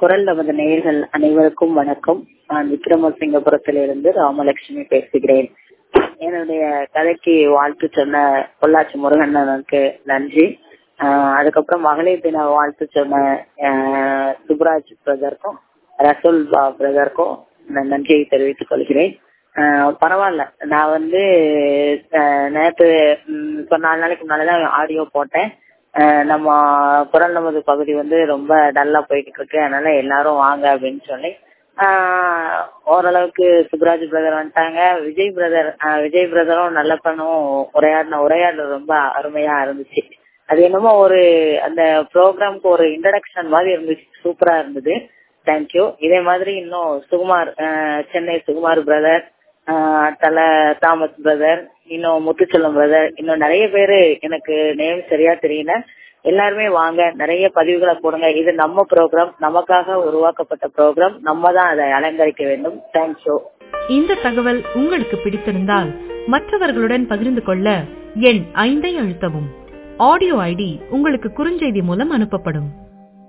குரல் நமது நேயர்கள் அனைவருக்கும் வணக்கம் நான் விக்ரமசிங்கபுரத்திலிருந்து ராமலட்சுமி பேசுகிறேன் என்னுடைய கதைக்கு வாழ்த்து சொன்ன பொள்ளாச்சி முருகண்ணனுக்கு நன்றி ஆஹ் அதுக்கப்புறம் மகளிர் தின வாழ்த்து சொன்ன ஆஹ் சுப்ராஜ் பிரதருக்கும் ரசூல் பிரதருக்கும் நான் நன்றியை தெரிவித்துக் கொள்கிறேன் ஆஹ் பரவாயில்ல நான் வந்து ஆஹ் நேற்று ம், இப்ப நாலு நாளைக்கு முன்னாலதான் ஆடியோ போட்டேன் ஆஹ் நம்ம குரல் நமது பகுதி வந்து ரொம்ப டல்லா போய்கிட்டு இருக்கு அதனால எல்லாரும் வாங்க அப்படின்னு சொல்லி ஆஹ் ஓரளவுக்கு சுப்ராஜ் பிரதர் வந்துட்டாங்க விஜய் பிரதர் விஜய் பிரதரும் நல்ல பண்ணும் உரையாடின உரையாடல் ரொம்ப அருமையா இருந்துச்சு அது என்னமோ ஒரு அந்த ப்ரோக்ராம்க்கு ஒரு இன்ட்ரடக்ஷன் மாதிரி இருந்துச்சு சூப்பரா இருந்தது தேங்க்யூ இதே மாதிரி இன்னும் சுகுமார் ஆஹ் சென்னை சுகுமார் பிரதர் தல தாமஸ் பிரதர் இன்னும் முத்துச்செல்லம் பிரதர் இன்னும் நிறைய பேரு எனக்கு நேம் சரியா தெரியல எல்லாருமே வாங்க நிறைய பதிவுகளை போடுங்க இது நம்ம ப்ரோக்ராம் நமக்காக உருவாக்கப்பட்ட ப்ரோக்ராம் நம்ம தான் அதை அலங்கரிக்க வேண்டும் தேங்க்யூ இந்த தகவல் உங்களுக்கு பிடித்திருந்தால் மற்றவர்களுடன் பகிர்ந்து கொள்ள எண் ஐந்தை அழுத்தவும் ஆடியோ ஐடி உங்களுக்கு குறுஞ்செய்தி மூலம் அனுப்பப்படும்